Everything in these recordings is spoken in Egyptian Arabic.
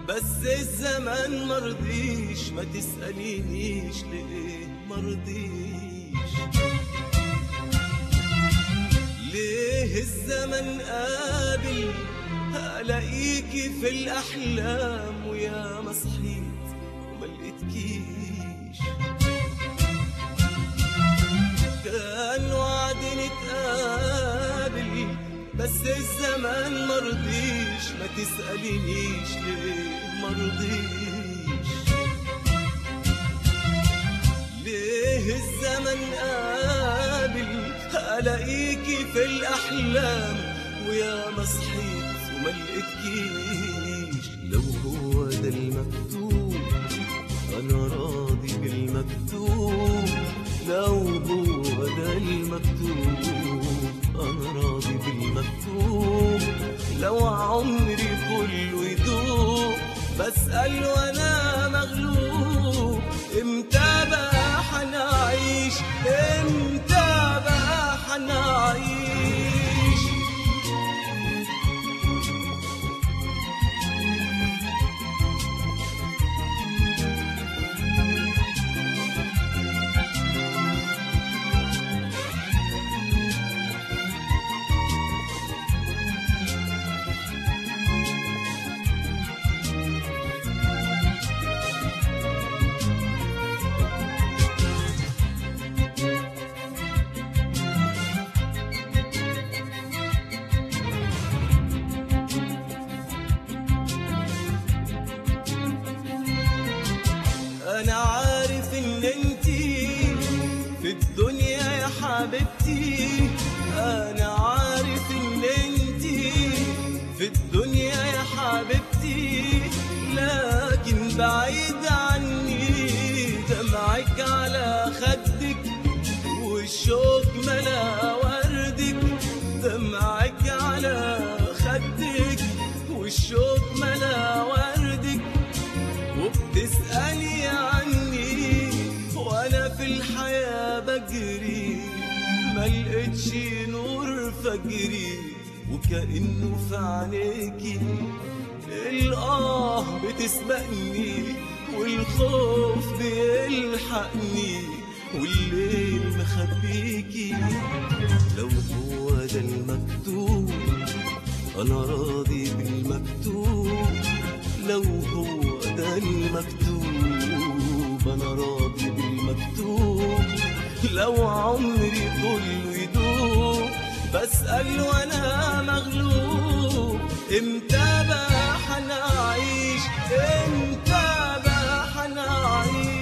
بس الزمان مرضيش ما تسألينيش ليه مرضيش ليه الزمن قابل ألاقيكي في الأحلام ويا ما صحيت وما لقيتكيش كان وعد نتقابل بس الزمان مرضيش ما تسألينيش ليه مرضيش ليه الزمن قابل ألاقيكي في الأحلام ويا ما صحيت وما لقيتكيش لو هو ده المكتوب أنا راضي بالمكتوب لو هو ده المكتوب أنا راضي بالمكتوب لو عمري كله يدوب بسأل وأنا مغلوب امتى بقى حنعيش امتى بقى حنعيش انا عارف ان انتي في الدنيا يا حبيبتي انا عارف ان انتي في الدنيا يا حبيبتي لكن بعيد عني دمعك على خدك والشوق ملا وردك دمعك على خدك والشوق ملا وردك وبتسألي عني وانا في الحياة بجري ما لقيتش نور فجري وكأنه في عينيكي الآه بتسبقني والخوف بيلحقني والليل مخبيكي لو هو ده المكتوب أنا راضي بالمكتوب لو هو ده المكتوب أنا راضي بالمكتوب لو عمري كله يدوب بسأل وأنا مغلوب إمتى بقى حنعيش إمتى بقى حنعيش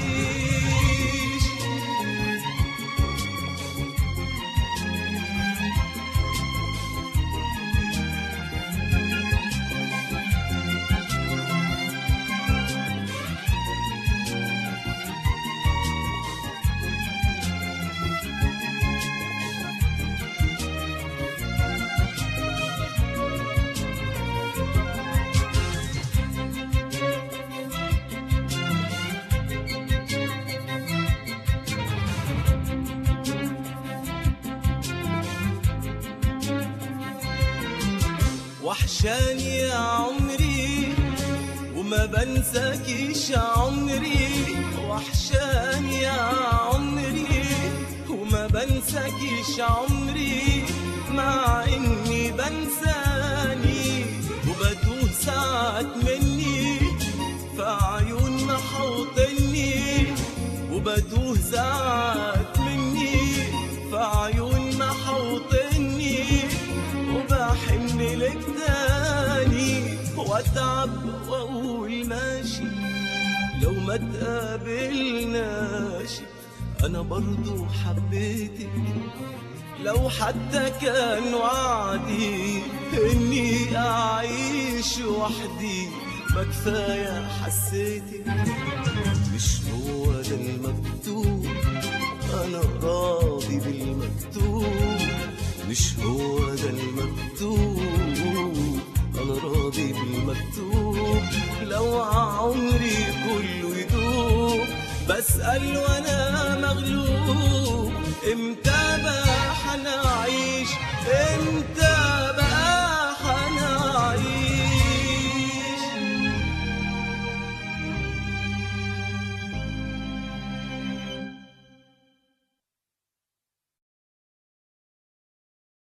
وحشاني يا عمري وما بنساكيش يا عمري وحشاني يا عمري وما بنساكيش يا عمري مع اني بنساني وبتوه ساعات مني في عيون محوطني وبتوه ساعات مني في عيون محوطني وبحن لك تاني واتعب واقول ماشي لو ما تقابلناش انا برضو حبيتك لو حتى كان وعدي اني اعيش وحدي ما كفايه حسيتك مش هو ده المكتوب انا راضي بالمكتوب مش هو ده المكتوب انا راضي بالمكتوب لو عمري كله يدوب بسأل وانا مغلوب امتى بقى حنعيش امتى